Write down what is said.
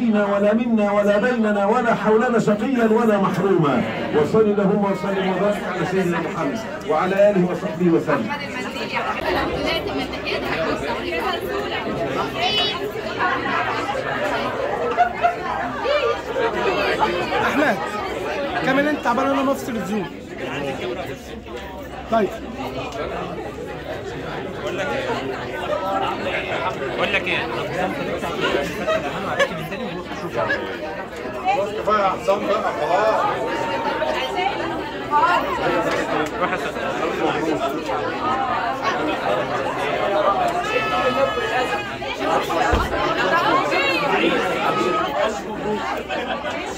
فينا ولا منا ولا بيننا ولا حولنا شقيا ولا محروما وصل اللهم وسلم وبارك على سيدنا محمد وعلى اله وصحبه وسلم احمد كمان انت عبال انا مفصل الزوم طيب بقول لك ايه كفايه يا حسام بقى خلاص روح يا